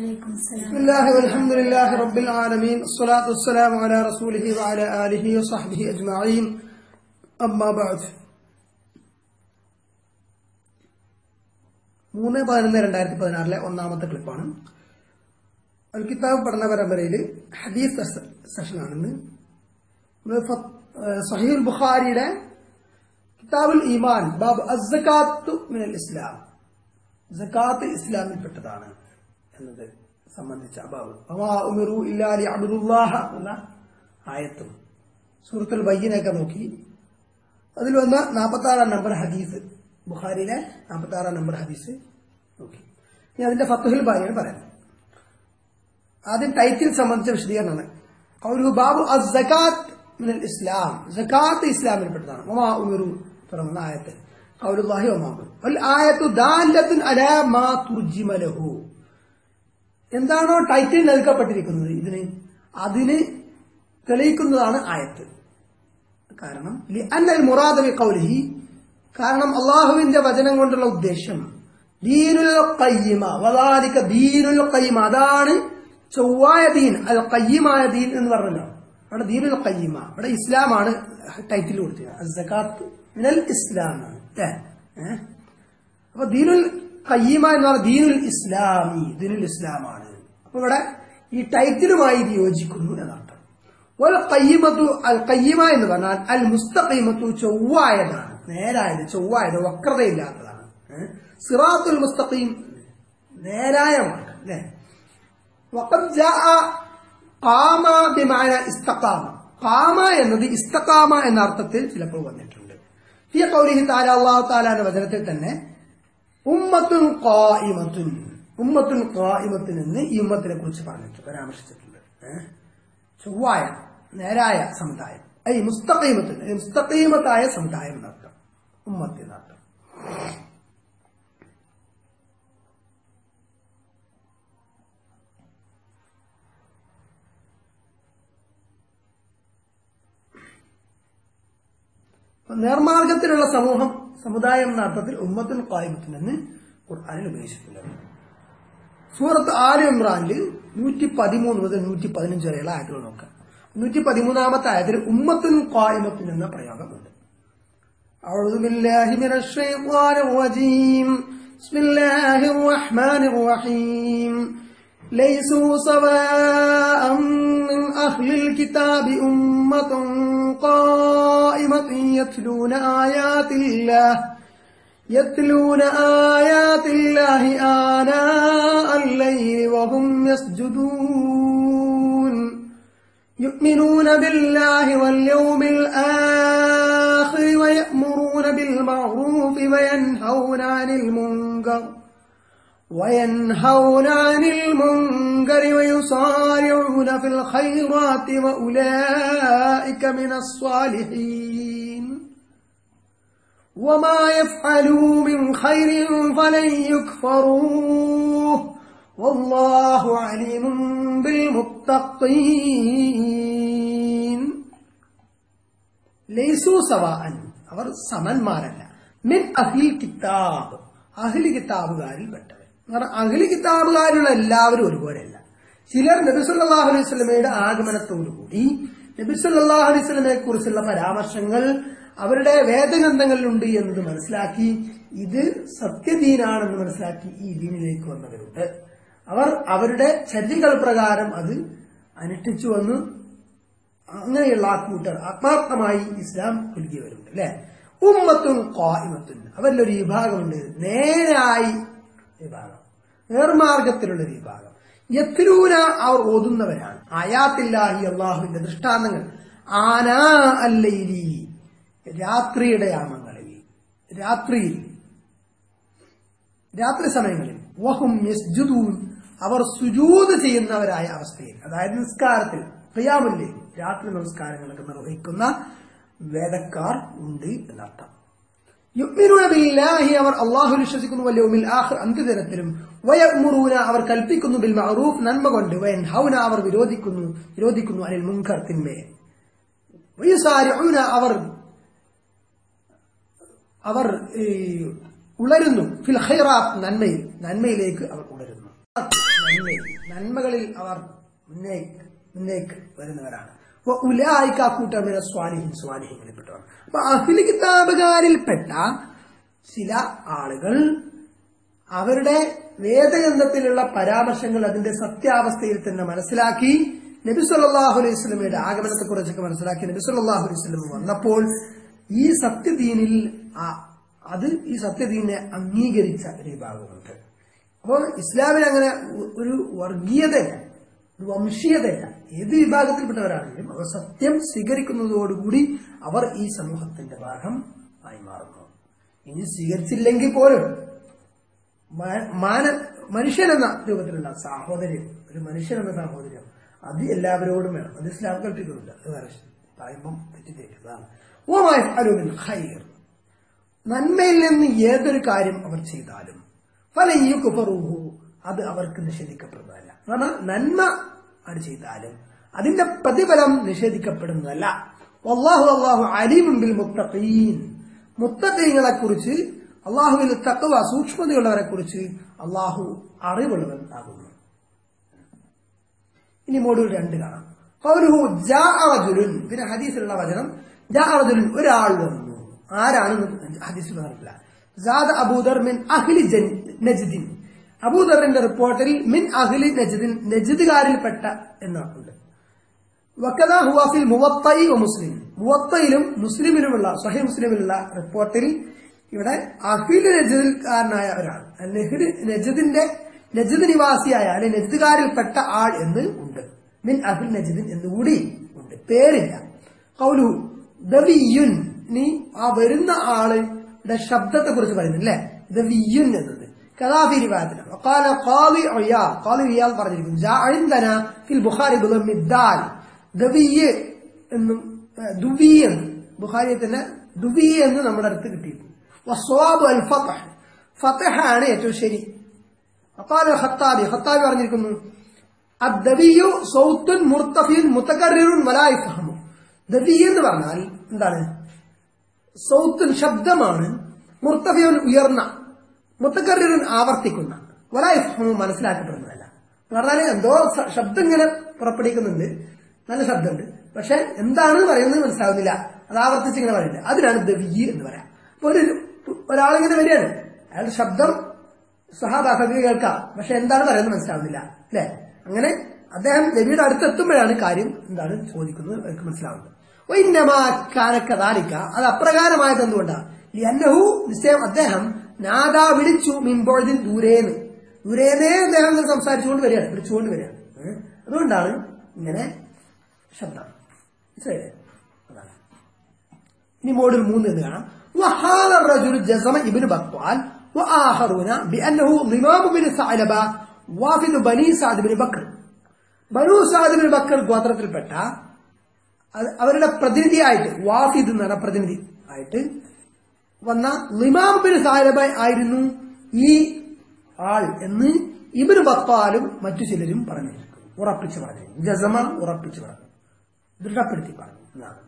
وعليكم السلام بسم الله والحمد لله رب العالمين الصلاة والسلام على رسوله وعلى آله وصحبه أجمعين أما بعد മൂന്ന് പതിനൊന്ന് രണ്ടായിരത്തി പതിനാറിലെ ഒന്നാമത്തെ ക്ലിപ്പാണ് അൽ കിതാബ് പഠന പരമ്പരയിൽ ഹദീസ് സെഷ- സെഷനാണിന്ന് നമ്മള് ഫ- ഏഹ് സഹീൽ ബുഖാരിയുടെ കിതാബുൽ ഈമാൻ ബാബ് അസ്സക്കാത്തു മിനൽ ഇസ്ലാം സക്കാത്ത് ഇസ്ലാമിൽപ്പെട്ടതാണ് എന്നത് സംബന്ധിച്ച അബാബ് വമാ ഉമിറു ഇല്ലാ ലിയഅബ്ദുല്ലാഹ എന്ന ആയത്തും സൂറത്തുൽ ബയ്യനൊക്കെ നോക്കി അതിൽ വന്ന നാൽപ്പത്തി ആറാം നമ്പർ ഹദീസ് ബുഖാരിയിലെ നാൽപ്പത്തി ആറാം നമ്പർ ഹദീസ് നോക്കി ഇനി അതിന്റെ ഫത്തുഹുൽ ബാരിയാണ് പറയുന്നത് ആദ്യം ടൈറ്റിൽ സംബന്ധിച്ച വിശദീകരണമാണ് ഒരു ബാബു അസ്സക്കാത്ത് മിനൽ ഇസ്ലാം സക്കാത്ത് ഇസ്ലാമിൽപ്പെട്ടതാണ് വമാ ഉമിറു തുടങ്ങുന്ന ആയത്ത് ഖൗലുല്ലാഹി വമാ ഉമിറു വൽ ആയത്തു ദാലത്തുൻ അലാ മാ തുർജിമ ലഹു എന്താണോ ടൈറ്റിൽ നൽകപ്പെട്ടിരിക്കുന്നത് ഇതിന് അതിന് തെളിയിക്കുന്നതാണ് ആയത്ത് കാരണം അന്നൽ മുറാദബി കൗലിഹി കാരണം അള്ളാഹുവിന്റെ വചനം കൊണ്ടുള്ള ഉദ്ദേശം ദീനുൽ കയ്യിമ വദാലിക ദീനുൽ കയ്യിമ അതാണ് ചൊവ്വായ ദീൻ അൽ കയ്യിമായ ദീൻ എന്ന് പറഞ്ഞല്ലോ അവിടെ ദീനുൽ കയ്യിമ അവിടെ ഇസ്ലാമാണ് ടൈറ്റിൽ കൊടുത്തത് സക്കാത്ത് മിനൽ ഇസ്ലാം ആണ് അല്ലേ ഏഹ് അപ്പൊ ദീനുൽ കയ്യിമ എന്ന് പറഞ്ഞാൽ ദീനുൽ ഇസ്ലാമി ദീനുൽ ഇസ്ലാമാണ് അപ്പൊ ഇവിടെ ഈ ടൈറ്റിലുമായി ഇത് യോജിക്കുന്നു എന്നർത്ഥം വൽ കയ്യിമത്തു അൽ കയ്യിമ എന്ന് പറഞ്ഞാൽ അൽ മുസ്തഖീമത്തു ചൊവ്വായതാണ് നേരായത് ചൊവ്വായത് വക്രതയില്ലാത്തതാണ് ഏഹ്? സിറാത്തുൽ മുസ്തഖീം നേരായ മാർഗം അല്ലേ വഖദ് ജാഅ ഖാമ ബിമഅന ഇസ്തഖാമ ഖാമ എന്നത് ഇസ്തഖാമ എന്ന അർത്ഥത്തിൽ ചിലപ്പോൾ വന്നിട്ടുണ്ട് ഫിയ ഖൗലിഹി തആല അല്ലാഹു തആലാന്റെ വചനത്തിൽ തന്നെ ഉമ്മത്തുൻ ഖായിമത്തുൻ ഉമ്മത്തുൻ ഖായിമത്തുൻ എന്ന് ഈ ഉമ്മത്തിനെ കുറിച്ച് പറഞ്ഞിട്ട് പരാമർശിച്ചിട്ടുണ്ട് ഏഹ്? ചൊവ്വായ നേരായ സമുദായം ഈ മുസ്തഖീമത്തുൻ ഈ മുസ്തഖീമത്തായ സമുദായം എന്നർത്ഥം ഉമ്മത്ത് എന്നർത്ഥം അപ്പൊ നേർമാർഗത്തിലുള്ള സമൂഹം സമുദായം എന്ന അർത്ഥത്തിൽ ഉമ്മത്തുൽ ഖായിമത്തുൻ എന്ന് ഖുർആനിൽ ഉപയോഗിച്ചിട്ടുള്ളത് സൂറത്ത് ആല് ഇമ്രാനിൽ നൂറ്റി പതിമൂന്ന് മുതൽ നൂറ്റി പതിനഞ്ച് വരെയുള്ള ആയത്തുകൾ നോക്കാം നൂറ്റി പതിമൂന്നാമത്തെ ആയത്തിൽ ഉമ്മത്തുൻ ഖായിമത്തുൻ എന്ന പ്രയോഗമുണ്ട് أعوذ بالله من الشيطان الرجيم بسم الله الرحمن الرحيم ليسوا سواء من أهل الكتاب أمة قائمة يتلون آيات الله يتلون آيات الله آناء الليل وهم يسجدون يؤمنون بالله واليوم الآخر ويأمرون بالمعروف وينهون عن المنكر وينهون عن المنكر ويصارعون في الخيرات وأولئك من الصالحين وما يفعلوا من خير فلن يكفروه والله عليم بالمتقين ലൈസു സവാഅൻ അവർ സമന്മാരല്ല മിൻ അഹിൽ കിതാബ് അഹിലി കിതാബുകാരിൽ പെട്ടവർ എന്ന് പറഞ്ഞാൽ അഹിലി കിതാബുകാരുള്ള എല്ലാവരും ഒരുപോലെയല്ല ചിലർ നബി സല്ലല്ലാഹു അലൈഹി വസല്ലമയുടെ ആഗമനത്തോടുകൂടി നബി സല്ലല്ലാഹു അലൈഹി വസല്ലമയെ കുറിച്ചുള്ള പരാമർശങ്ങൾ അവരുടെ വേദഗ്രന്ഥങ്ങളിലുണ്ട് എന്നത് മനസ്സിലാക്കി ഇത് സത്യദീനാണെന്ന് മനസ്സിലാക്കി ഈ ദീനിലേക്ക് വന്നവരുണ്ട് അവർ അവരുടെ ചര്യകൾ പ്രകാരം അത് അനുഷ്ഠിച്ചു വന്ന് അങ്ങനെയുള്ള ആ കൂട്ടർ ആത്മാർത്ഥമായി ഇസ്ലാം പുലുകിയവരുണ്ട് അല്ലെ ഉമ്മത്തും ഖായിമത്തുൻ അവരിലൊരു വിഭാഗമുണ്ട് നേരായി വിഭാഗം നേർമാർഗത്തിലുള്ള ഒരു വിഭാഗം യത്തിലൂന അവർ ഓതുന്നവരാണ് ആയാത്തില്ലാഹി അള്ളാഹുവിന്റെ ദൃഷ്ടാന്തങ്ങൾ ആനാ അല്ലൈലി രാത്രിയുടെ യാമങ്ങളിൽ രാത്രിയിൽ രാത്രി സമയങ്ങളിൽ വഹും യസ്ജുദൂൻ അവർ സുജൂദ് ചെയ്യുന്നവരായ അവസ്ഥയിൽ അതായത് നിസ്കാരത്തിൽ ഖിയാമുല്ലേ രാത്രി നമസ്കാരങ്ങളൊക്കെ നിർവഹിക്കുന്ന വേദക്കാർ ഉണ്ട് എന്നർത്ഥം യുഗ്മിനൂന ബില്ലാഹി അവർ അള്ളാഹു വിശ്വസിക്കുന്നു വല്യവുമിൽ ആഖിർ അന്ത്യദിനത്തിലും വയമുറൂന അവർ കൽപ്പിക്കുന്നു ബിൽ മഅറൂഫ് നന്മ കൊണ്ട് വയൻ ഹൗന അവർ വിരോധിക്കുന്നു വിരോധിക്കുന്നു അനിൽ മുൻകർ തിന്മയെ വയുസാരിഊന അവർ അവർ ഈ, ഉളരുന്നു ഫിൽ ഖൈറാത്ത് നന്മയിൽ നന്മയിലേക്ക് അവർ ഉളരുന്നു നന്മയിൽ നന്മകളിൽ അവർ മുന്നേ മുന്നേക്ക് വരുന്നവരാണ് അപ്പൊ ഉലായിക്ക കൂട്ടമിര സ്വാലിഹിൻ സ്വാലിഹിങ്ങളിൽപ്പെട്ടവർ അപ്പൊ അഖിൽ കിതാബുകാരിൽപ്പെട്ട ചില ആളുകൾ അവരുടെ വേദഗ്രന്ഥത്തിലുള്ള പരാമർശങ്ങൾ അതിന്റെ സത്യാവസ്ഥയിൽ തന്നെ മനസ്സിലാക്കി നബി സല്ലല്ലാഹു അലൈഹി വസല്ലമയുടെ ആഗമനത്തെ കുറിച്ചൊക്കെ മനസ്സിലാക്കി നബി സല്ലല്ലാഹു അലൈഹി വസല്ലം വന്നപ്പോൾ ഈ സത്യദീനിൽ ആ- അത് ഈ സത്യദീനെ അംഗീകരിച്ച ഒരു വിഭാഗമുണ്ട് അപ്പോൾ ഇസ്ലാമിൽ അങ്ങനെ ഒ- ഒരു വർഗീയതയില്ല ഒരു വംശീയതയില്ല ഏത് വിഭാഗത്തിൽപ്പെട്ടവരാണെങ്കിലും അവർ സത്യം സ്വീകരിക്കുന്നതോടുകൂടി അവർ ഈ സമൂഹത്തിന്റെ ഭാഗം ആയി മാറുന്നു ഇനി സ്വീകരിച്ചില്ലെങ്കിൽ പോലും മ- മാന മനുഷ്യൻ എന്ന രൂപത്തിലുള്ള സാഹോദര്യം ഒരു മനുഷ്യൻ എന്ന സാഹോദര്യം അത് എല്ലാവരോടും വേണം അത് ഇസ്ലാം കൽപ്പിക്കുന്നുണ്ട് അത് വേറെ പറയുമ്പം തെറ്റിദ്ധരിക്കുന്നതാണ് ഓമായ അരുവിൻ ഖൈർ നന്മയിൽ നിന്ന് ഏതൊരു കാര്യം അവർ ചെയ്താലും ഫലയ്യു കുഫറുഹു അത് അവർക്ക് നിഷേധിക്കപ്പെടുന്നതല്ല എന്ന് പറഞ്ഞാൽ നന്മ അത് ചെയ്താലും അതിന്റെ പ്രതിഫലം നിഷേധിക്കപ്പെടുന്നതല്ല വല്ലാഹു അള്ളാഹു അലീമും ബിൽ മുത്തഖീൻ മുത്തഖീങ്ങളെ കുറിച്ച് അള്ളാഹുവിൽ തക്കവ സൂക്ഷ്മതയുള്ളവരെ കുറിച്ച് അള്ളാഹു അറിവുള്ളവൻ ആകുന്നു ഇനി മോഡൂൾ രണ്ട് കാണാം ഖൗലുഹു ജാഅ റജുലുൻ പിന്നെ ഹദീസിലുള്ള വചനം ജാഅ റജുലുൻ ഒരാൾ വന്നു ആരാണ് ഹദീസിൽ പറഞ്ഞിട്ടില്ല സാദ അബൂദർ മിൻ അഹ്ലി ജൻ- നജ്ദിൻ അബൂദറിന്റെ റിപ്പോർട്ടിൽ മിൻ അഹ്ലി നജ്ദിൻ നജ്ദുകാരിൽപ്പെട്ട എന്നാണ് വക്കദ ഹുവാഫിൽ മുവത്തയി വ മുസ്ലിം മുവത്തയിലും മുസ്ലിമിലുമുള്ള സഹി മുസ്ലിമിലുള്ള റിപ്പോർട്ടിൽ ഇവിടെ അഖിൽ നജദിൽക്കാരനായ ഒരാൾ നെഹ്റ് നജദിന്റെ നജദ് നിവാസിയായ അല്ലെ നജദുകാരിൽപ്പെട്ട ആൾ എന്ന് ഉണ്ട് മിൻ അഖിൽ നജദിൻ എന്നുകൂടി ഉണ്ട് പേരില്ല കൗലു ദവിയുൻ നീ ആ വരുന്ന ആളുടെ ശബ്ദത്തെ കുറിച്ച് പറയുന്നു അല്ലേ ദവിയുൻ എന്നത് كذا روايتنا وقال قاضي عياض قاضي عياض പറഞ്ഞിരിക്കുന്നു جاء عندنا في البخاري بضم الدال ദവിയ് എന്നും ഏഹ്, ദുവി എന്ന് ബുഖാരിയെ തന്നെ ദുവി എന്ന് നമ്മുടെ അടുത്ത് കിട്ടിയിരുന്നു വസ്വാബ് അൽ ഫതഹ് ഫതഹ് ആണ് ഏറ്റവും ശരി അപ്പാൽ ഖത്താബി ഖത്താബി പറഞ്ഞിരിക്കുന്നു അദ്ദവിയു സൗത്തുൻ മുർത്തഫിൻ മുത്തകറിറുൻ വലായി ഫഹമു ദവി എന്ന് പറഞ്ഞാൽ എന്താണ് സൗത്തുൻ ശബ്ദമാണ് മുർത്തഫിയൻ ഉയർന്ന മുത്തക്കറിൻ ആവർത്തിക്കുന്ന വലായി ഫഹമു മനസ്സിലാക്കപ്പെടുന്നതല്ല എന്ന് പറഞ്ഞാൽ എന്തോ സ- ശബ്ദം ഇങ്ങനെ പുറപ്പെടുവിക്കുന്നുണ്ട് നല്ല ശബ്ദമുണ്ട് പക്ഷെ എന്താണെന്ന് പറയുന്നത് മനസ്സിലാവുന്നില്ല അത് ആവർത്തിച്ച് ഇങ്ങനെ പറയുന്നത് അതിനാണ് ദവി എന്ന് പറയാം അപ്പൊ ഒരു ഒരാളിങ്ങനെ വരികയാണ് അയാളുടെ ശബ്ദം സഹാബാഹക്ക് കേൾക്കാം പക്ഷെ എന്താണ് പറയുന്നത് മനസ്സിലാവുന്നില്ല അല്ലെ അങ്ങനെ അദ്ദേഹം നബിയുടെ അടുത്തെത്തുമ്പോഴാണ് കാര്യം എന്താണ് ചോദിക്കുന്നത് അവർക്ക് മനസ്സിലാവുന്നത് കാനക്കതാലിക്ക അത് അപ്രകാരമായത് എന്തുകൊണ്ടാണ് ഈ അന്നഹു നിശ്ചയം അദ്ദേഹം നാദാ വിളിച്ചു മിമ്പോഴതിൽ ദൂരേന്ന് ദൂരേന്നേ അദ്ദേഹം ഇങ്ങനെ സംസാരിച്ചുകൊണ്ട് വരികയാണ് വിളിച്ചുകൊണ്ട് വരികയാണ് ഏ? അതുകൊണ്ടാണ് ഇങ്ങനെ ശബ്ദം മനസ്സിലായില്ലേ അതാണ് ഇനി മോഡിൽ മൂന്ന് എന്ന് കാണാം وهذا الرجل جزم ابن بطال وآخرون بأنه ضمام بن ثعلبة وافد بني سعد بن بكر ബനു സാദ് ബിൻ ബക്കർ ഗോത്രത്തിൽപ്പെട്ട അത് അവരുടെ പ്രതിനിധിയായിട്ട് വാഫിദ് എന്ന് പറഞ്ഞ പ്രതിനിധി ആയിട്ട് വന്ന ലിമാം ബിൻ സാലബ ആയിരുന്നു ഈ ആൾ എന്ന് ഇബിന് ബത്താലും മറ്റു ചിലരും പറഞ്ഞിരിക്കുന്നു ഉറപ്പിച്ചു പറഞ്ഞു ജസമ ഉറപ്പിച്ചു പറഞ്ഞു ദൃഢപ്പെടുത്തി പറഞ്ഞു എന്നാണ്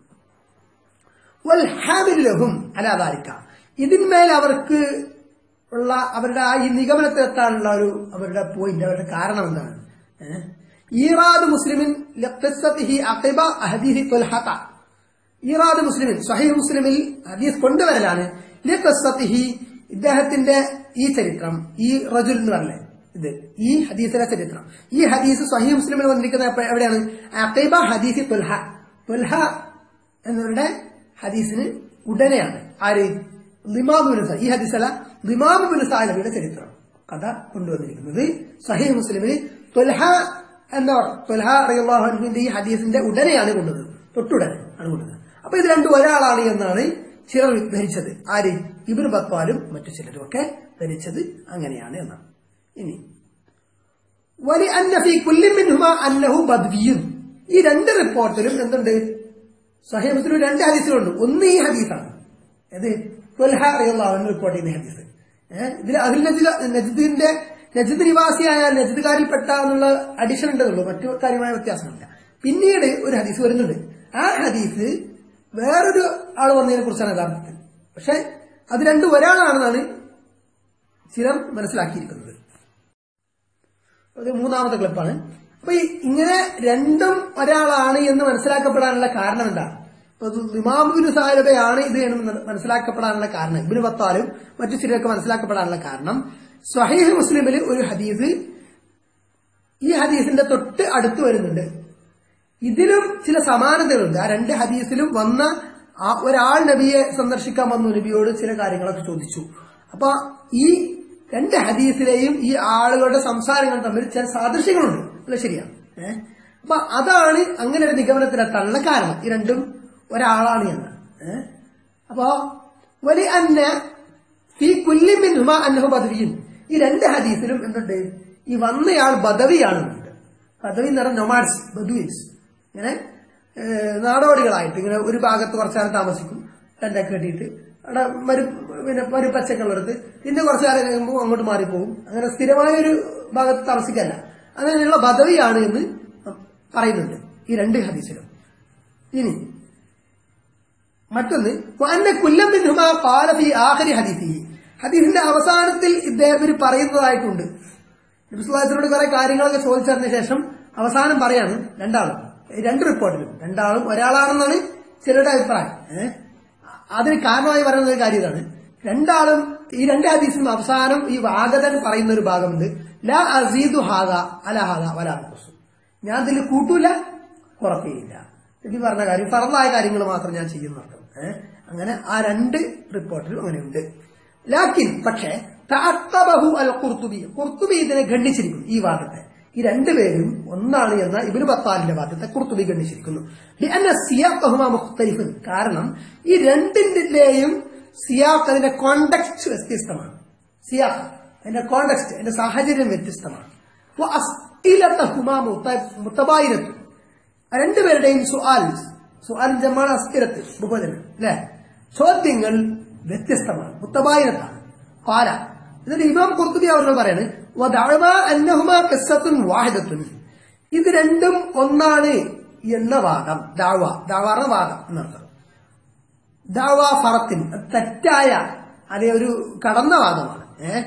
വൽഹാമിൽ ലഹും അലാതാരിക്ക ഇതിന്മേൽ അവർക്ക് ഉള്ള അവരുടെ ആ ഈ നിഗമനത്തിലെത്താനുള്ള ഒരു അവരുടെ പോയിന്റ് അവരുടെ കാരണം എന്താണ് ഏഹ്? ഈറാദ് മുസ്ലിമിൻ ലഖ്സത്തിഹി അഖിബ അഹദീഹി തുൽഹഖ ഈറാദ് മുസ്ലിമിൻ സഹീഹ് മുസ്ലിമിൽ ഹദീസ് കൊണ്ടുവരലാണ് ലഖ്സത്തിഹി ഇദ്ദേഹത്തിന്റെ ഈ ചരിത്രം ഈ റജുൽ എന്ന് പറഞ്ഞേ ഇത് ഈ ഹദീസിലെ ചരിത്രം ഈ ഹദീസ് സഹീഹ് മുസ്ലിമിൽ വന്നിരിക്കുന്നത് എപ്പ- എവിടെയാണ് അഖിബ ഹദീസി തുൽഹ തുൽഹ എന്നവരുടെ ഹദീസിന് ഉടനെയാണ് ആര് ലിമാബുബിന് സ ഈ ഹദീസല്ല ലിമാബുബിന് സാലബിയുടെ ചരിത്രം കഥ കൊണ്ടുവന്നിരിക്കുന്നത് സഹീഹ് മുസ്ലിമിന് തൊൽഹ എന്ന തൊൽഹ അറിയാഹുവിന്റെ ഈ ഹദീസിന്റെ ഉടനെയാണ് കൊണ്ടുവന്നത് തൊട്ടുടനെ ആണ് കൊണ്ടുവന്നത് അപ്പൊ ഇത് രണ്ടും ഒരാളാണ് എന്നാണ് ചിലർ ധരിച്ചത് ആര് ഇബിന് ബത്വാലും മറ്റു ചിലരും ഒക്കെ ധരിച്ചത് അങ്ങനെയാണ് എന്നാണ് ഇനി വലി അന്നഫി കുല്ലിമിൻഹുമ അന്നഹു ബദ്വിയും ഈ രണ്ട് റിപ്പോർട്ടിലും എന്തുണ്ട് സഹീഹ് മുസ്ലിം രണ്ട് ഹദീസുകളുണ്ട് ഒന്ന് ഈ ഹദീസാണ് ഇത് ത്വൽഹ റളിയല്ലാഹു റിപ്പോർട്ട് ചെയ്യുന്ന ഹദീസ് ഏഹ് ഇതിൽ അഹിൽ നജ്ദ് നജ്ദിന്റെ നജ്ദ് നിവാസിയായ നജ്ദുകാരിൽപ്പെട്ട എന്നുള്ള അഡീഷൻ ഉണ്ടെന്നുള്ളൂ മറ്റു കാര്യമായ വ്യത്യാസമില്ല പിന്നീട് ഒരു ഹദീസ് വരുന്നുണ്ട് ആ ഹദീസ് വേറൊരു ആൾ വന്നതിനെ കുറിച്ചാണ് യഥാർത്ഥത്തിൽ പക്ഷെ അത് രണ്ടും ഒരാളാണെന്നാണ് ചിലർ മനസ്സിലാക്കിയിരിക്കുന്നത് അത് മൂന്നാമത്തെ ക്ലിപ്പാണ് അപ്പൊ ഈ ഇങ്ങനെ രണ്ടും ഒരാളാണ് എന്ന് മനസ്സിലാക്കപ്പെടാനുള്ള കാരണം എന്താ അപ്പൊ ഇത് ഇമാമുബിന് സാഹിബയാണ് ഇത് എന്ന് മന- മനസ്സിലാക്കപ്പെടാനുള്ള കാരണം ഇബിന് പത്താലും മറ്റു ചിലർക്ക് മനസ്സിലാക്കപ്പെടാനുള്ള കാരണം സ്വഹീഹ് മുസ്ലിമിൽ ഒരു ഹദീസ് ഈ ഹദീസിന്റെ തൊട്ട് അടുത്ത് വരുന്നുണ്ട് ഇതിലും ചില സമാനതകളുണ്ട് ആ രണ്ട് ഹദീസിലും വന്ന ആ ഒരാൾ നബിയെ സന്ദർശിക്കാൻ വന്നു നബിയോട് ചില കാര്യങ്ങളൊക്കെ ചോദിച്ചു അപ്പൊ ഈ രണ്ട് ഹദീസിലെയും ഈ ആളുകളുടെ സംസാരങ്ങൾ തമ്മിൽ ചില സാദൃശ്യങ്ങളുണ്ട് അല്ല ശരിയാണ് ഏഹ് അപ്പൊ അതാണ് അങ്ങനെ ഒരു നിഗമനത്തിലെത്താനുള്ള കാരണം ഈ രണ്ടും ഒരാളാണ് എന്ന് ഏഹ് അപ്പോ വലിയ അന്ന ഫീ കുല്ലി മിൻഹുമ അന്നഹു ബദവിയും ഈ രണ്ട് ഹദീസിലും എന്തുണ്ട് ഈ വന്നയാൾ ബദവിയാണ് എന്നുണ്ട്. ബദവി എന്ന് പറഞ്ഞാൽ നൊമാഡ്സ് ബദുവീസ് ഇങ്ങനെ ഏഹ്, നാടോടികളായിട്ട് ഇങ്ങനെ ഒരു ഭാഗത്ത് കുറച്ചാൽ താമസിക്കും ടെന്റൊക്കെ കെട്ടിയിട്ട് അവിടെ മരു പിന്നെ ഒരു പച്ചക്കള്ളെടുത്ത് പിന്നെ കുറച്ചു കാലം കഴിയുമ്പോൾ അങ്ങോട്ട് മാറിപ്പോകും അങ്ങനെ സ്ഥിരമായ ഒരു ഭാഗത്ത് താമസിക്കല്ല അങ്ങനെയുള്ള ബദവിയാണ് എന്ന് പറയുന്നുണ്ട് ഈ രണ്ട് ഹദീസിലും ഇനി മറ്റൊന്ന് വഅന്ന കുല്ലം മിൻഹുമാ ഖാല ഫീ ആഖിരി ഹദീസിഹി ഹദീസിന്റെ അവസാനത്തിൽ ഇദ്ദേഹം ഒരു പറയുന്നതായിട്ടുണ്ട് നബിസ്വലാസിനോട് കുറെ കാര്യങ്ങളൊക്കെ ചോദിച്ചതിന് ശേഷം അവസാനം പറയാണ് രണ്ടാളും ഈ രണ്ട് റിപ്പോർട്ടിലും രണ്ടാളും ഒരാളാണെന്നാണ് ചിലരുടെ അഭിപ്രായം ഏഹ് അതിന് കാരണമായി പറയുന്ന ഒരു കാര്യം ഇതാണ് രണ്ടാളും ഈ രണ്ട് ഹദീസിനും അവസാനം ഈ വാഗതൻ പറയുന്ന ഒരു ഭാഗമുണ്ട് ലാ അസീദു ഹാദ അല ഹാദ വല അൻഖുസു. ഞാൻ ഇതിൽ കൂട്ടൂല കുറക്കുകയില്ല നബി പറഞ്ഞ കാര്യം ഫറലായ കാര്യങ്ങൾ മാത്രം ഞാൻ ചെയ്യുന്നുണ്ട് ഏഹ് അങ്ങനെ ആ രണ്ട് റിപ്പോർട്ടിലും അങ്ങനെയുണ്ട് ലാക്കിൻ പക്ഷേ തഅത്തബഹു അൽ ഖുർത്തുബി ഖുർത്തുബി ഇതിനെ ഖണ്ഡിച്ചിരിക്കുന്നു ഈ വാദത്തെ ഈ രണ്ടുപേരും ഒന്നാണ് എന്ന ഇബ്നു ബത്താലിന്റെ വാദത്തെ ഖുർത്തുബി ഖണ്ഡിച്ചിരിക്കുന്നു ലിഅന്ന സിയാഖഹുമാ മുഖ്തലിഫുൻ കാരണം ഈ രണ്ടിന്റെയും സിയാഖ് അതിന്റെ കോണ്ടെക്സ്റ്റ് വ്യത്യസ്തമാണ് സിയാഖ് അതിന്റെ കോണ്ടെക്സ്റ്റ് അതിന്റെ സാഹചര്യം വ്യത്യസ്തമാണ് വഅസ്ഇലതഹുമാ മുത- മുതബായിനത്തുൻ രണ്ടുപേരുടെയും സുആൽ സുആൽ ജമാണ് അസ്ഥിരത്ത് ബഹുവചനം അല്ലെ ചോദ്യങ്ങൾ വ്യത്യസ്തമാണ് മുത്തബായിനത്താണ് പാല എന്നിട്ട് ഇമാം കുർത്തുബി അവർ പറയാണ് "വദഅവ അന്നഹുമാ ഖിസ്സത്തുൻ വാഹിദത്തുൻ." ഇത് രണ്ടും ഒന്നാണ് എന്ന വാദം ദാവ ദാവാറ വാദം എന്നർത്ഥം ദാവ ഫറത്തിൻ അത് തെറ്റായ അല്ലെ ഒരു കടന്ന വാദമാണ് ഏഹ്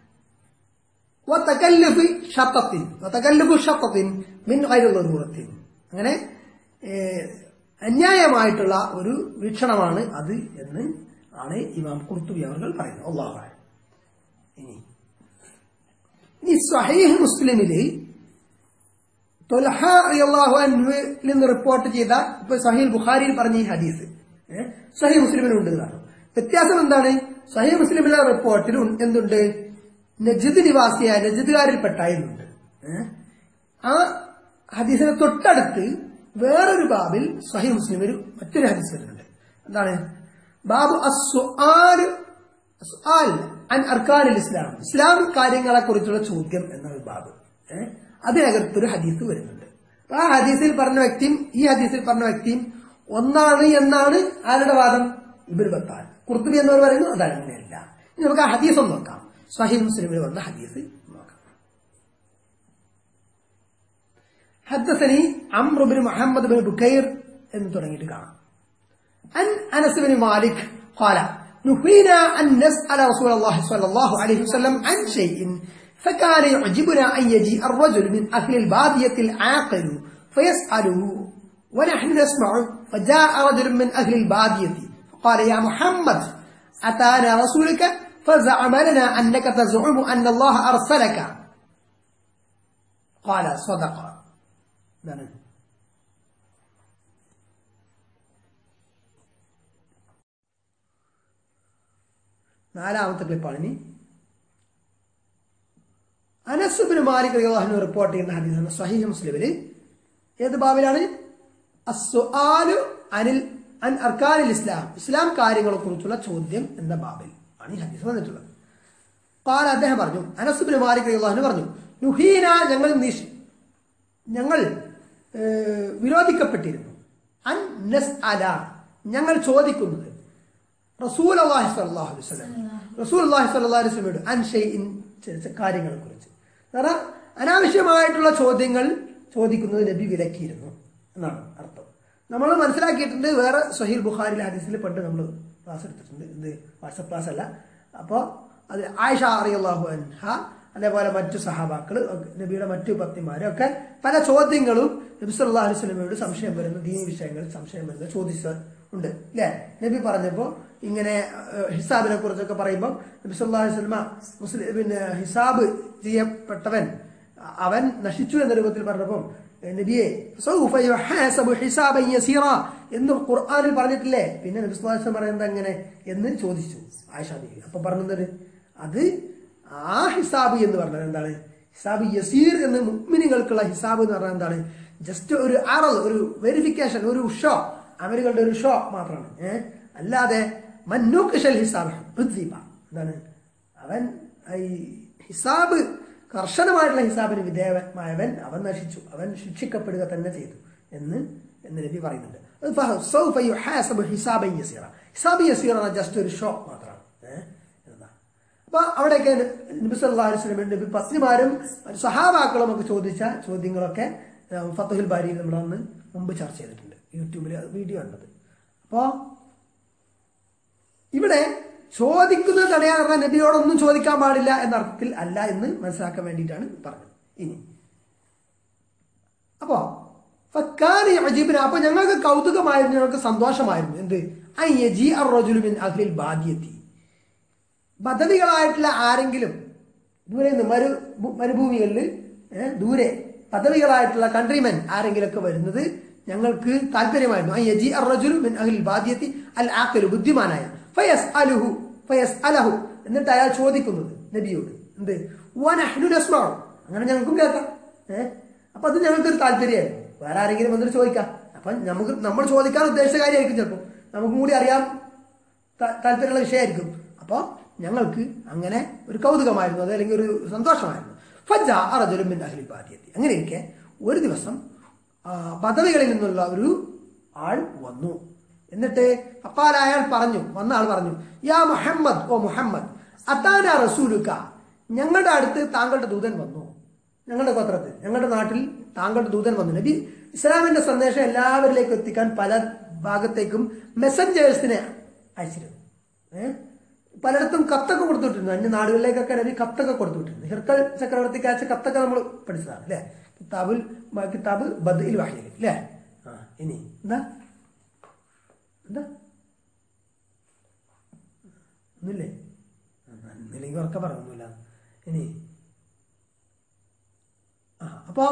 وتكلف شطط وتكلف شطط من غير ضرورة അങ്ങനെ ഏഹ്, അന്യായമായിട്ടുള്ള ഒരു വീക്ഷണമാണ് അത് എന്ന് ആണ് ഇമാം കുർത്തുബി അവർ പറയുന്നത് അള്ളാഹു അഅലം. ഇനി ഇനി സ്വഹീഹ് മുസ്ലിമില് തൊൽഹ റളിയല്ലാഹു അൻഹുവിൽ നിന്ന് റിപ്പോർട്ട് ചെയ്ത ഇപ്പൊ സഹീൽ ബുഖാരിയിൽ പറഞ്ഞ ഈ ഹദീസ് ഏഹ്, സഹീഹ് മുസ്ലിമിലുണ്ട് എന്നാണ് വ്യത്യാസം എന്താണ് സഹീഹ് മുസ്ലിമിലെ റിപ്പോർട്ടിൽ ഉൺ- എന്തുണ്ട് നജിദ് നിവാസിയായ നജിദുകാരിൽപ്പെട്ട എന്നുണ്ട് ഏഹ്? ആ ഹദീസിന് തൊട്ടടുത്ത് വേറൊരു ബാബിൽ സഹീഹ് മുസ്ലിമിൽ മറ്റൊരു ഹദീസ് വരുന്നുണ്ട് എന്താണ് ബാബു അസ്സുആല് അസ്സുആൽ അൻ അർക്കാനിൽ ഇസ്ലാം ഇസ്ലാം കാര്യങ്ങളെ കുറിച്ചുള്ള ചോദ്യം എന്നൊരു ബാബ് ഏഹ്? അതിനകത്തൊരു ഹദീസ് വരുന്നുണ്ട് അപ്പൊ ആ ഹദീസിൽ പറഞ്ഞ വ്യക്തിയും ഈ ഹദീസിൽ പറഞ്ഞ വ്യക്തിയും ഒന്നാണ് എന്നാണ് ആരുടെ വാദം ഇബിർ ബത്താൻ കുർത്തുബി എന്നവർ പറയുന്നു അതാണ് അങ്ങനെയല്ല ഇനി നമുക്ക് ആ ഹദീസ് ഒന്ന് നോക്കാം സഹീഹ് മുസ്ലിമിൽ വന്ന ഹദീസ് നോക്കാം حدثني عمرو بن محمد بن بكير എന്ന് തുടങ്ങിയിട്ട് കാണാം عن أنس بن مالك قال نهينا أن نسأل رسول الله صلى الله عليه وسلم عن شيء فكان يعجبنا أن يجيء الرجل من أهل البادية العاقل فيسأله ونحن نسمع فجاء رجل من أهل البادية فقال يا محمد أتانا رسولك فزعم لنا أنك تزعم أن الله أرسلك قال صدق ഇതാണ് നാലാമത്തെ ക്ലിപ്പാണ് ഇനി അനസുബിന് മാലിക് റിയാഹുവിന് റിപ്പോർട്ട് ചെയ്യുന്ന ഹദീസാണ് സഹീഹ് മുസ്ലിമില് ഏത് ബാബിലാണ് അസ്സുആലു അനിൽ അൻ അർക്കാനിൽ ഇസ്ലാം ഇസ്ലാം കാര്യങ്ങളെ കുറിച്ചുള്ള ചോദ്യം എന്ന ബാബിൽ ആണ് ഈ ഹദീസ് വന്നിട്ടുള്ളത് കാല അദ്ദേഹം പറഞ്ഞു അനസുബിന് മാലിക് റിയാഹുവിന് പറഞ്ഞു നുഹീന ഞങ്ങൾ നിഷ് ഞങ്ങൾ ഏഹ്, വിരോധിക്കപ്പെട്ടിരുന്നു അൻ നസ് അല ഞങ്ങൾ ചോദിക്കുന്നത് റസൂൽ അള്ളാഹി സ്വല്ലല്ലാഹു അലൈഹി വസല്ലം റസൂൽ അള്ളാഹി സ്വല്ലല്ലാഹു അലൈഹി വസല്ലമയോട് അൻ ഷൈഇൻ ചില കാര്യങ്ങളെ കുറിച്ച് കാരണം അനാവശ്യമായിട്ടുള്ള ചോദ്യങ്ങൾ ചോദിക്കുന്നത് നബി വിലക്കിയിരുന്നു എന്നാണ് അർത്ഥം നമ്മൾ മനസ്സിലാക്കിയിട്ടുണ്ട് വേറെ സഹീൽ ബുഖാരിൽ ഹദീസിൽ പണ്ട് നമ്മൾ ക്ലാസ് എടുത്തിട്ടുണ്ട് ഇത് വാട്സപ്പ് ക്ലാസ് അല്ല അപ്പോൾ അത് ആയിഷ അറിയാഹു അൻഹ അതേപോലെ മറ്റു സഹാബാക്കൾ നബിയുടെ മറ്റു പത്നിമാരും ഒക്കെ പല ചോദ്യങ്ങളും നബി സല്ലല്ലാഹു അലൈഹി വസല്ലമയോട് സംശയം വരുന്ന ദീനി വിഷയങ്ങളിൽ സംശയം വരുന്ന ചോദിച്ച ഉണ്ട് അല്ലേ നബി പറഞ്ഞപ്പോൾ ഇങ്ങനെ ഏഹ്, ഹിസാബിനെ കുറിച്ചൊക്കെ പറയുമ്പോൾ നബി സല്ലല്ലാഹു അലൈഹി വസല്ലമ മുസ്ലിം പിന്നെ ഹിസാബ് ചെയ്യപ്പെട്ടവൻ അവൻ നശിച്ചു എന്ന രൂപത്തിൽ പറഞ്ഞപ്പം ഏഹ്, നബിയെ സൗഫ യുഹാസബു ഹിസാബൻ യസീറ എന്ന് ഖുർആനിൽ പറഞ്ഞിട്ടില്ലേ പിന്നെ നബി സല്ലല്ലാഹു അലൈഹി വസല്ലം പറയുന്നത് എങ്ങനെ എന്ന് ചോദിച്ചു ആയിഷ ബീവി അപ്പൊ പറഞ്ഞത് അത് ആ ഹിസാബ് എന്ന് പറഞ്ഞത് എന്താണ് ഹിസാബ് യസീർ എന്ന് മുഅ്മിനുകൾക്കുള്ള ഹിസാബ് എന്ന് പറഞ്ഞാൽ എന്താണ് ജസ്റ്റ് ഒരു അറൽ ഒരു വെരിഫിക്കേഷൻ ഒരു ഷോ അവരുകളുടെ ഒരു ഷോ മാത്രമാണ് ഏഹ് അല്ലാതെ മന്നൂക്കഷൽ ഹിസാബ് ഉദ്ദീപ. എന്താണ് അവൻ ഈ ഹിസാബ് കർശനമായിട്ടുള്ള ഹിസാബിന് വിധേയമായവൻ അവൻ നശിച്ചു അവൻ ശിക്ഷിക്കപ്പെടുക തന്നെ ചെയ്തു എന്ന് എന്ന് നബി പറയുന്നുണ്ട് അത് ഫഹ- സൗഫ യുഹാസബു ഹിസാബൻ യസീറ. ഹിസാബ് യസീറ ജസ്റ്റ് ഒരു ഷോ മാത്രമാണ് ഏഹ് എന്നതാണ് അപ്പൊ അവിടെയൊക്കെ നബി സല്ലല്ലാഹു അലൈഹി വസല്ലം നബി പത്നിമാരും സഹാബാക്കളും ഒക്കെ ചോദിച്ച ചോദ്യങ്ങളൊക്കെ ഏഹ്, ഫത്തുഹുൽ ബാരിയിൽ നമ്മൾ അന്ന് മുമ്പ് ചർച്ച ചെയ്തിട്ടുണ്ട് യൂട്യൂബിൽ വീഡിയോ ഉണ്ടത് അപ്പോ ഇവിടെ ചോദിക്കുന്നത് തടയാൻ പറഞ്ഞാൽ നബിയോടൊന്നും ചോദിക്കാൻ പാടില്ല എന്ന അർത്ഥത്തിൽ അല്ല എന്ന് മനസ്സിലാക്കാൻ വേണ്ടിയിട്ടാണ് പറഞ്ഞത് ഇനി അപ്പോ ഫക്കാനി അജീബിന് അപ്പൊ ഞങ്ങൾക്ക് കൗതുകമായിരുന്നു ഞങ്ങൾക്ക് സന്തോഷമായിരുന്നു എന്ത് ഐ യജി അർ റജുലു മിൻ അഹ്ലിൽ ബാദിയത്തി പദവികളായിട്ടുള്ള ആരെങ്കിലും ദൂരെ നിന്ന് മരു ഭൂ- മരുഭൂമികളിൽ ഏഹ്, ദൂരെ പദവികളായിട്ടുള്ള കൺട്രിമെൻ ആരെങ്കിലൊക്കെ വരുന്നത് ഞങ്ങൾക്ക് താല്പര്യമായിരുന്നു ഐ യജി അർ റജുലു മിൻ അഹ്ലിൽ ബാദിയത്തി അൽ ആഖിലു ബുദ്ധിമാനായ ഫയസ് അലുഹു ഫയസ് അലഹു എന്നിട്ട് അയാൾ ചോദിക്കുന്നത് നബിയോട് എന്ത് വനഹ്നു നസ്മഉ അങ്ങനെ ഞങ്ങൾക്കും കേൾക്കാം ഏഹ് അപ്പൊ അത് ഞങ്ങൾക്കൊരു താല്പര്യമായിരുന്നു വേറെ ആരെങ്കിലും വന്നിട്ട് ചോദിക്കാം അപ്പൊ നമുക്ക് നമ്മൾ ചോദിക്കാൻ ഉദ്ദേശിച്ച കാര്യമായിരിക്കും ചിലപ്പോൾ നമുക്കും കൂടി അറിയാം താ- താല്പര്യമുള്ള വിഷയമായിരിക്കും അപ്പോൾ ഞങ്ങൾക്ക് അങ്ങനെ ഒരു കൗതുകമായിരുന്നു അത് അല്ലെങ്കിൽ ഒരു സന്തോഷമായിരുന്നു ഫജ്ജാ അറജുലും മിൻ അഹ്ലി ബാദിയത്തി അങ്ങനെയൊക്കെ ഒരു ദിവസം ആ, പദവികളിൽ നിന്നുള്ള ഒരു ആൾ വന്നു എന്നിട്ട് അപ്പാൽ അയാൾ പറഞ്ഞു വന്ന ആൾ പറഞ്ഞു യാ മുഹമ്മദ് ഓ മുഹമ്മദ് അത്താന റസൂലുക്ക ഞങ്ങളുടെ അടുത്ത് താങ്കളുടെ ദൂതൻ വന്നു ഞങ്ങളുടെ പത്രത്തിൽ ഞങ്ങളുടെ നാട്ടിൽ താങ്കളുടെ ദൂതൻ വന്നു നബി ഇസ്ലാമിന്റെ സന്ദേശം എല്ലാവരിലേക്കും എത്തിക്കാൻ പല ഭാഗത്തേക്കും മെസ്സഞ്ചേഴ്സിനെ അയച്ചിരുന്നു ഏഹ് പലയിടത്തും കത്തൊക്കെ കൊടുത്തുവിട്ടിരുന്നു അന്യ നാടുകളിലേക്കൊക്കെ നബി കത്തൊക്കെ കൊടുത്തുവിട്ടിരുന്നു ഹിർക്കൽ ചക്രവർത്തിക്ക് അയച്ച കത്തൊക്കെ നമ്മൾ പഠിച്ചതാണ് അല്ലേ കിതാബുൽ ബ- കിതാബ് ബദ്ഇൽ വാഹിയിൽ അല്ലേ ആ ഇനി എന്താ എന്താ ഒന്നുമില്ലേ ആ, ഇന്നില്ലെങ്കിൽ ഉറക്കെ പറഞ്ഞൊന്നുമില്ല ഇനി ആ അപ്പോ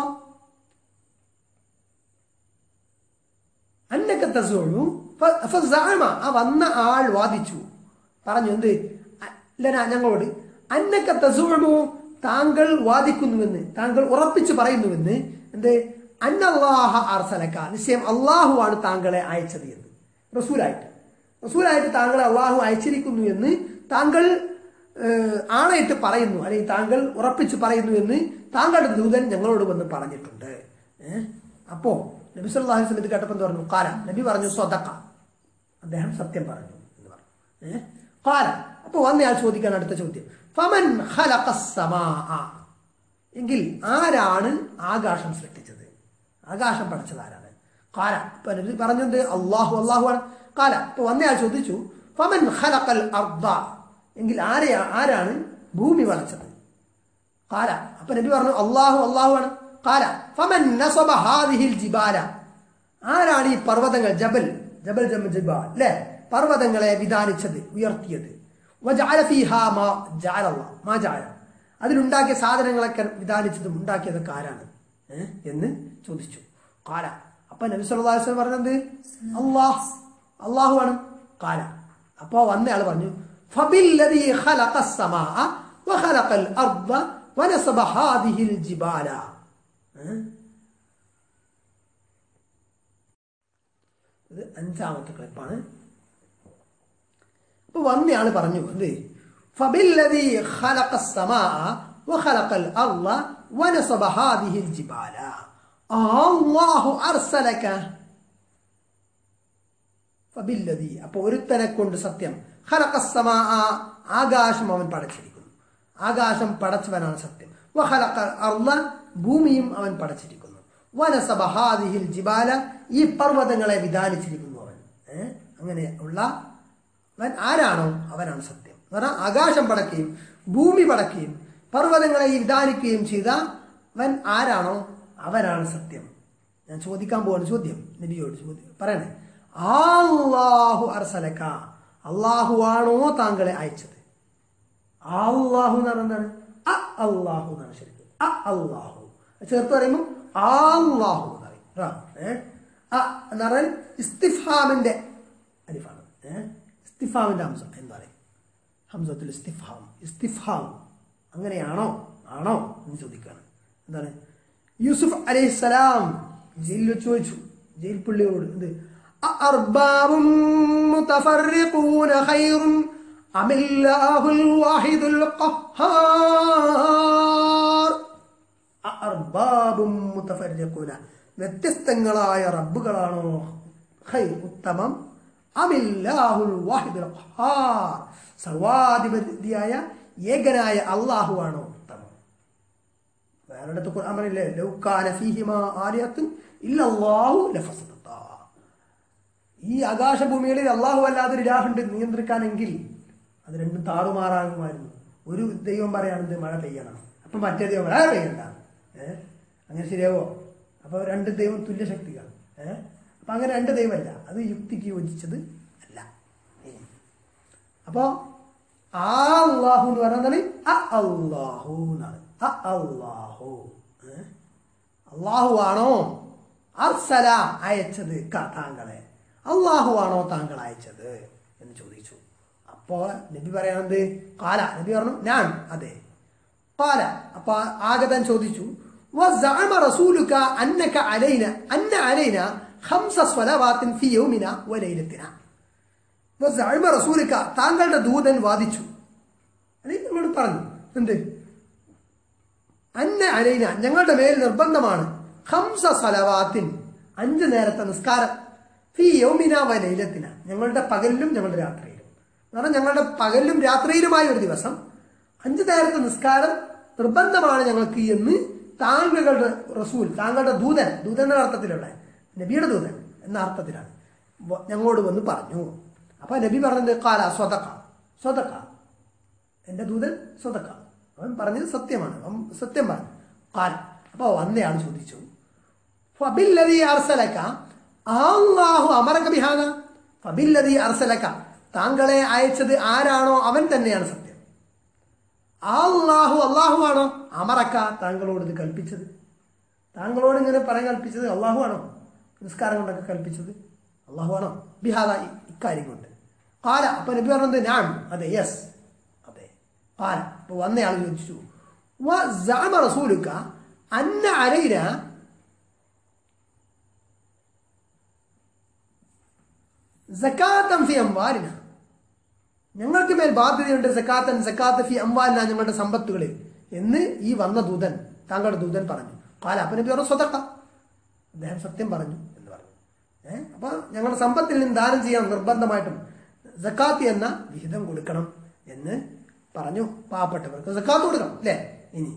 അന്നക്ക തസൂഴു ഫസഅമ ആ വന്ന ആൾ വാദിച്ചു പറഞ്ഞു എന്ത് ലന ഞങ്ങളോട് അന്നക്ക തസൂഴു താങ്കൾ വാദിക്കുന്നുവെന്ന് താങ്കൾ ഉറപ്പിച്ചു പറയുന്നുവെന്ന് എന്ത് അന്നല്ലാഹ അർസലക്ക നിശ്ചയം അള്ളാഹു ആണ് താങ്കളെ അയച്ചത് എന്ന് റസൂലായിട്ട് റസൂലായിട്ട് താങ്കളെ അള്ളാഹു അയച്ചിരിക്കുന്നു എന്ന് താങ്കൾ ഏഹ്, ആണയിട്ട് പറയുന്നു അല്ലെങ്കിൽ താങ്കൾ ഉറപ്പിച്ചു പറയുന്നു എന്ന് താങ്കളുടെ ദൂതൻ ഞങ്ങളോട് വന്ന് പറഞ്ഞിട്ടുണ്ട് ഏഹ്? അപ്പോ നബി സല്ലല്ലാഹു അലൈഹി ഇത് കേട്ടപ്പോൾ എന്ത് പറഞ്ഞു കാല നബി പറഞ്ഞു സ്വതക്ക അദ്ദേഹം സത്യം പറഞ്ഞു എന്ന് പറഞ്ഞു ഏഹ്? കാല അപ്പൊ വന്നയാൾ ചോദിക്കാൻ അടുത്ത ചോദ്യം ഫമൻ ഖലഖസ് സമാഅ എങ്കിൽ ആരാണ് ആകാശം സൃഷ്ടിച്ചത് ആകാശം പഠിച്ചത് ആരാണ് കാല ഇപ്പൊ നബി പറഞ്ഞത് അള്ളാഹു അള്ളാഹു ആണ് കാല ഇപ്പൊ വന്നയാൾ ചോദിച്ചു ഫമൻ ഖലഖൽ അർദ എങ്കിൽ ആരെ ആരാണ് ഭൂമി വളച്ചത് കാല അപ്പൊ നബി പറഞ്ഞു അള്ളാഹു അള്ളാഹു ആണ് കാല ഫമൻ നസബ ഹാദിഹിൽ ജിബാല ആരാണ് ഈ പർവ്വതങ്ങൾ ജബൽ ജബൽ ജമ ജിബാൽ അല്ലെ പർവ്വതങ്ങളെ വിധാനിച്ചത് ഉയർത്തിയത് വജഅല ഫീഹാ മാ ജഅല അല്ലാഹ്. മാ ജഅല. അതിലുണ്ടാക്കിയ സാധനങ്ങളൊക്കെ വിധാനിച്ചതും ഉണ്ടാക്കിയതൊക്കെ ആരാണ് ഏ? എന്ന് ചോദിച്ചു കാല അപ്പൊ നബി സല്ലല്ലാഹു അലൈഹി വസല്ലം പറഞ്ഞത് അള്ളാഹ് അള്ളാഹു ആണ് കാല അപ്പൊ വന്നയാൾ പറഞ്ഞു ഫബില്ലദീ ഖലഖസ് സമാഅ വഖലഖൽ അർദ വനസബ ഹാദിഹിൽ ജിബാല ഏ? ഇത് അഞ്ചാമത്തെ ക്ലിപ്പാണ് അപ്പൊ വന്നയാള് പറഞ്ഞു എന്ത് ഫബില്ലദീ ഖലഖസ് സമാഅ വഖലഖൽ അർള വനസബ ഹാദിഹിൽ ജിബാല അല്ലാഹു അർസലക ഫബില്ലദീ അപ്പൊ ഒരുത്തനെ കൊണ്ട് സത്യം ഖലഖസ് സമാഅ ആകാശം അവൻ പടച്ചിരിക്കുന്നു ആകാശം പടച്ചവനാണ് സത്യം വഖലഖൽ അർള ഭൂമിയും അവൻ പടച്ചിരിക്കുന്നു വനസബ ഹാദിഹിൽ ജിബാല ഈ പർവ്വതങ്ങളെ വിധാനിച്ചിരിക്കുന്നു അവൻ ഏ? അങ്ങനെ ഉള്ള അവൻ ആരാണോ അവനാണ് സത്യം എന്ന് പറഞ്ഞാൽ ആകാശം പടക്കുകയും ഭൂമി പടക്കുകയും പർവ്വതങ്ങളെ വിധാനിക്കുകയും ചെയ്ത അവൻ ആരാണോ അവനാണ് സത്യം ഞാൻ ചോദിക്കാൻ പോവാണ് ചോദ്യം നബിയോട് ചോദ്യം പറയണേ അള്ളാഹു അർസലക്ക അള്ളാഹു ആണോ താങ്കളെ അയച്ചത് അള്ളാഹു എന്ന് പറഞ്ഞാൽ എന്താണ് അ അള്ളാഹു എന്നാണ് ശരിക്കും അ അള്ളാഹു ചേർത്ത് പറയുമ്പോൾ അള്ളാഹു എന്ന് പറയും റാ, ഏ? അ എന്ന് പറഞ്ഞാൽ ഇസ്തിഫാമിന്റെ അലിഫാണ് ഏഹ് ഇസ്തിഫാമിന്റെ ഹംസ എന്ന് പറയും ഹംസത്തിൽ ഇസ്തിഫാം ഇസ്തിഫാം അങ്ങനെയാണോ ആണോ എന്ന് ചോദിക്കുകയാണ് എന്താണ് യൂസുഫ് അലൈഹിസ്സലാം ജയിലിൽ വെച്ച് ചോദിച്ചു ജയിൽ പുള്ളിയോട് എന്ത് അർബാബും മുതഫർരിഖൂന ഖൈറും അമില്ലാഹുൽ വാഹിദുൽ ഖഹാർ അർബാബും മുതഫർരിഖൂന വ്യത്യസ്തങ്ങളായ റബ്ബുകളാണോ ഖൈർ ഉത്തമം അമില്ലാഹുൽ വാഹിദുൽ ഖഹാർ സർവാധിപതിയായ ഏകനായ അള്ളാഹുവാണോ ഉത്തമം വേറെടുത്ത് ഖുർആൻ പറയില്ലേ ലൗകാന ഫീഹിമാ ആലിഹത്തുൻ ഇല്ലല്ലാഹു ലഫസദത്താ ഈ ആകാശഭൂമികളിൽ അള്ളാഹു അല്ലാതെ ഒരു ഇലാഹുണ്ട് നിയന്ത്രിക്കാനെങ്കിൽ അത് രണ്ടും താറുമാറാകുമായിരുന്നു ഒരു ദൈവം പറയാണെന്ത് മഴ പെയ്യണം അപ്പൊ മറ്റേ ദൈവം മഴ പെയ്യണ്ട ഏഹ് അങ്ങനെ ശരിയാവോ അപ്പൊ രണ്ട് ദൈവം തുല്യ ശക്തികൾ ഏഹ് അപ്പൊ അങ്ങനെ രണ്ട് ദൈവമല്ല അത് യുക്തിക്ക് യോജിച്ചത് അല്ല ഇനി. അപ്പോ ആ അള്ളാഹു എന്ന് പറയുന്നത് അ അള്ളാഹു എന്നാണ് അ അള്ളാഹു ഏഹ്? അള്ളാഹു ആണോ അർസല അയച്ചത് ക- താങ്കളെ അള്ളാഹു ആണോ താങ്കൾ അയച്ചത് എന്ന് ചോദിച്ചു അപ്പോ നബി പറയണത് കാല നബി പറഞ്ഞു ഞാൻ അതെ കാല അപ്പൊ ആഗതൻ ചോദിച്ചു وزعم رسولك أنك علينا أن علينا خمس صلوات في يومنا وليلتنا വസഅമ റസൂലിക്ക താങ്കളുടെ ദൂതൻ വാദിച്ചു അല്ലെങ്കിൽ നിങ്ങളോട് പറഞ്ഞു എന്ത് അന്ന അലൈന ഞങ്ങളുടെ മേൽ നിർബന്ധമാണ് ഹംസ സലവാത്തിൻ അഞ്ച് നേരത്തെ നിസ്കാരം ഫി യൗമിന വലൈലത്തിന ഞങ്ങളുടെ പകലിലും ഞങ്ങളുടെ രാത്രിയിലും എന്ന് പറഞ്ഞാൽ ഞങ്ങളുടെ പകലിലും രാത്രിയിലുമായ ഒരു ദിവസം അഞ്ച് നേരത്തെ നിസ്കാരം നിർബന്ധമാണ് ഞങ്ങൾക്ക് എന്ന് താങ്കളുടെ റസൂൽ താങ്കളുടെ ദൂതൻ ദൂതൻ എന്ന അർത്ഥത്തിലുള്ള നബിയുടെ ദൂതൻ എന്ന അർത്ഥത്തിലാണ് വ- ഞങ്ങളോട് വന്ന് പറഞ്ഞു അപ്പൊ നബി പറഞ്ഞത് കാല സ്വതക്ക സ്വതക്ക എന്റെ ദൂതൻ സ്വതക്ക അവൻ പറഞ്ഞത് സത്യമാണ് അവൻ സത്യം പറഞ്ഞു കാൽ അപ്പൊ വന്നയാൾ ചോദിച്ചു ഫബില്ലതി അർസലക്ക അല്ലാഹു അമറക ബിഹാദ ഫബില്ലതി അർസലക്ക താങ്കളെ അയച്ചത് ആരാണോ അവൻ തന്നെയാണ് സത്യം അള്ളാഹു അള്ളാഹു ആണോ അമറക്ക താങ്കളോട് ഇത് കൽപ്പിച്ചത് താങ്കളോട് ഇങ്ങനെ പറയാൻ കൽപ്പിച്ചത് അള്ളാഹു ആണോ നിസ്കാരം കൊണ്ടൊക്കെ കൽപ്പിച്ചത് അള്ളാഹു ആണോ ബിഹാദ ഇ- ഇക്കാര്യം കൊണ്ട് കാല അപ്പൊ നബി പറഞ്ഞത് ഞാൻ അതെ യെസ് അതെ കാല അപ്പൊ വന്നയാൾ ചോദിച്ചു വസഅമ റസൂലുക അന്ന അലൈന സക്കാത്തം ഫി അംവാലിന ഞങ്ങൾക്ക് മേൽ ബാധ്യതയുണ്ട് സക്കാത്തൻ സക്കാത്ത് ഫി അംവാലിന ഞങ്ങളുടെ സമ്പത്തുകളിൽ എന്ന് ഈ വന്ന ദൂതൻ താങ്കളുടെ ദൂതൻ പറഞ്ഞു കാല അപ്പനെ പേര് സ്വതക്ക അദ്ദേഹം സത്യം പറഞ്ഞു എന്ന് പറഞ്ഞു ഏഹ് അപ്പൊ ഞങ്ങളുടെ സമ്പത്തിൽ നിന്ന് ദാനം ചെയ്യാൻ നിർബന്ധമായിട്ടും സക്കാത്ത് എന്ന വിഹിതം കൊടുക്കണം എന്ന് പറഞ്ഞു പാവപ്പെട്ടവർക്ക് സക്കാത്ത് കൊടുക്കണം അല്ലേ ഇനി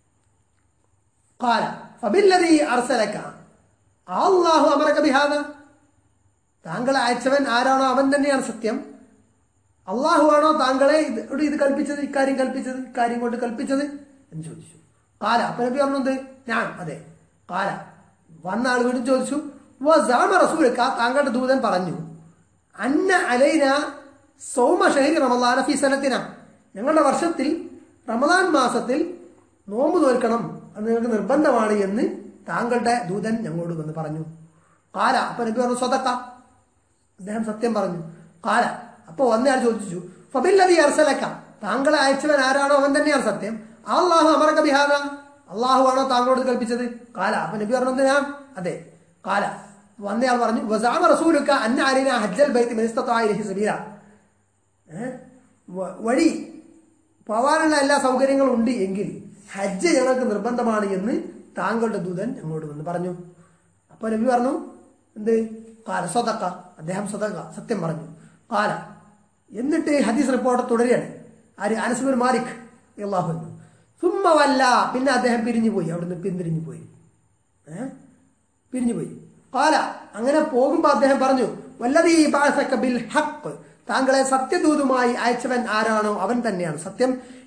കാല ഫബില്ലതി അർസലക്ക അള്ളാഹു അമറക ബിഹാദ താങ്കളെ അയച്ചവൻ ആരാണോ അവൻ തന്നെയാണ് സത്യം അള്ളാഹു ആണോ താങ്കളെ ഇത് ഇവിടെ ഇത് കൽപ്പിച്ചത് ഇക്കാര്യം കൽപ്പിച്ചത് ഇക്കാര്യം കൊണ്ട് കൽപ്പിച്ചത് എന്ന് ചോദിച്ചു കാല അപ്പൊ നബി പറഞ്ഞത് ഞാൻ അതെ കാല വന്ന ആൾ വീണ്ടും ചോദിച്ചു വസാമ റസൂലക്ക താങ്കളുടെ ദൂതൻ പറഞ്ഞു അന്ന അലൈന സൗമ ഷഹരി റമദാന ഫി സനത്തിന ഞങ്ങളുടെ വർഷത്തിൽ റമദാൻ മാസത്തിൽ നോമ്പ് തോൽക്കണം അത് നിങ്ങൾക്ക് നിർബന്ധമാണ് എന്ന് താങ്കളുടെ ദൂതൻ ഞങ്ങളോട് വന്ന് പറഞ്ഞു കാല അപ്പൊ നബി പറഞ്ഞു സ്വതക്ക അദ്ദേഹം സത്യം പറഞ്ഞു കാല അപ്പൊ വന്നയാൾ ചോദിച്ചു ഫബില്ലതി അർസലക്ക താങ്കളെ അയച്ചവൻ ആരാണോ അവൻ തന്നെയാണ് സത്യം അള്ളാഹു അമറക്ക ബിഹാദ അള്ളാഹു ആണോ താങ്കളോട് കൽപ്പിച്ചത് കാല അപ്പൊ നബി പറഞ്ഞത് ഞാൻ അതെ കാല വന്നയാൾ പറഞ്ഞു വസാമ റസൂലുക്ക അന്ന അലീന ഹജ്ജൽ ബൈത്ത് മിനിസ്തത്തായി സബീല ഏ? വ- വഴി പോവാനുള്ള എല്ലാ സൗകര്യങ്ങളും ഉണ്ട് എങ്കിൽ ഹജ്ജ് ഞങ്ങൾക്ക് നിർബന്ധമാണ് എന്ന് താങ്കളുടെ ദൂതൻ ഞങ്ങളോട് വന്ന് പറഞ്ഞു അപ്പൊ നബി പറഞ്ഞു എന്ത് കാല സ്വതക്ക അദ്ദേഹം സ്വതക്ക സത്യം പറഞ്ഞു കാല എന്നിട്ട് ഹദീസ് റിപ്പോർട്ട് തുടരുകയാണ് ആര് അനസുബിൻ മാലിക് അള്ളാഹു സുമ്മവല്ല പിന്നെ അദ്ദേഹം പിരിഞ്ഞു പോയി അവിടുന്ന് പിന്തിരിഞ്ഞു പോയി ഏഹ് പിരിഞ്ഞുപോയി കാല അങ്ങനെ പോകുമ്പോ അദ്ദേഹം പറഞ്ഞു വല്ലതീ ബഅസക ബിൽ ഹഖ് താങ്കളെ സത്യദൂതുമായി അയച്ചവൻ ആരാണോ അവൻ തന്നെയാണ് സത്യം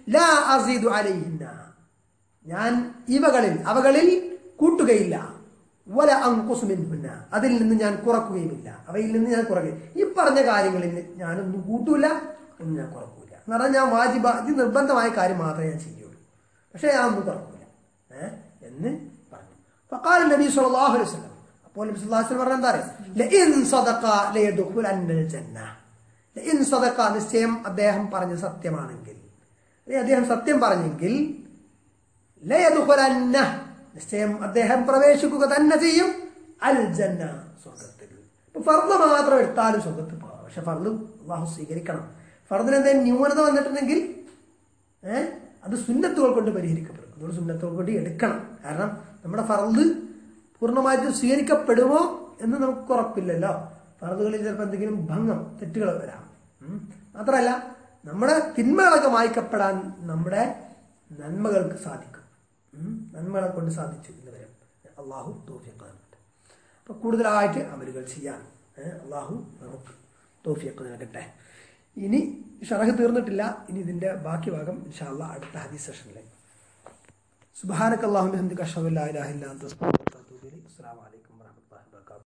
ലാ അസീദു അലൈഹിന്ന ഞാൻ ഇവകളിൽ അവകളിൽ കൂട്ടുകയില്ല വല അങ്കുസുമിന്ന അതിൽ നിന്ന് ഞാൻ കുറക്കുകയുമില്ല അവയിൽ നിന്ന് ഞാൻ കുറയ്ക്കും ഈ പറഞ്ഞ കാര്യങ്ങളിൽ ഞാനൊന്നും കൂട്ടൂല ഒന്നും ഞാൻ കുറക്കൂല എന്ന് പറഞ്ഞാൽ ഞാൻ വാജിബ ഇത് നിർബന്ധമായ കാര്യം മാത്രമേ ഞാൻ ചെയ്യുള്ളൂ പക്ഷേ ഞാൻ ഒന്നും കുറക്കൂല ഏഹ് എന്ന് പറഞ്ഞു ഫഖാല നബി സല്ലല്ലാഹു അലൈഹി വസല്ലം അപ്പോൾ നബി സല്ലല്ലാഹു അലൈഹി വസല്ലം പറഞ്ഞ എന്താ അറിയോ ലഇൻ സദഖ ലയദ്ഖുലന്നൽ ജന്ന ലഇൻ സദഖ നിശ്ചയം അദ്ദേഹം പറഞ്ഞ സത്യമാണെങ്കിൽ അല്ലെങ്കിൽ അദ്ദേഹം സത്യം പറഞ്ഞെങ്കിൽ ലയദ്ഖുലന്ന നിശ്ചയം അദ്ദേഹം പ്രവേശിക്കുക തന്നെ ചെയ്യും അൽ ജന്ന സ്വർഗത്തിൽ ഇപ്പൊ ഫർദ് മാത്രം എടുത്താലും സ്വർഗത്തിൽ പോകാം പക്ഷെ ഫർദ് അള്ളാഹു സ്വീകരിക്കണം ഫർദിന് എന്തെങ്കിലും ന്യൂനത വന്നിട്ടുണ്ടെങ്കിൽ ഏഹ് അത് സുന്നത്തുകൾ കൊണ്ട് പരിഹരിക്കപ്പെടും അതുകൊണ്ട് സുന്നത്തുകൾ കൊണ്ട് എടുക്കണം കാരണം നമ്മുടെ ഫർദ് പൂർണ്ണമായിട്ടും സ്വീകരിക്കപ്പെടുമോ എന്ന് നമുക്ക് ഉറപ്പില്ലല്ലോ ഫർദുകളിൽ ചിലപ്പോൾ എന്തെങ്കിലും ഭംഗം തെറ്റുകൾ വരാം ഉം. മാത്രമല്ല നമ്മുടെ തിന്മകളൊക്കെ മായ്ക്കപ്പെടാൻ നമ്മുടെ നന്മകൾക്ക് സാധിക്കും ഉം. നന്മകളെ കൊണ്ട് സാധിച്ചു എന്ന് വരും അള്ളാഹു തോഫിയൊക്കെ അപ്പൊ കൂടുതലായിട്ട് അമലുകൾ ചെയ്യാൻ ഏഹ് അള്ളാഹു നമുക്ക് തോഫിയൊക്കെ നൽകട്ടെ ഇനി ഷറഹ് തീർന്നിട്ടില്ല ഇനി ഇതിന്റെ ബാക്കി ഭാഗം ഇൻഷാല്ല അടുത്ത ഹദീസ് സെഷനിലേക്ക് സുബാനക്കല്ലാഹു ബിഹംദിക അഷ്ഹദു അല്ലാ ഇലാഹ ഇല്ല അൻത അസ്തഗ്ഫിറുക വഅത്തുബു ഇലൈക് അസ്സലാമു അലൈക്കും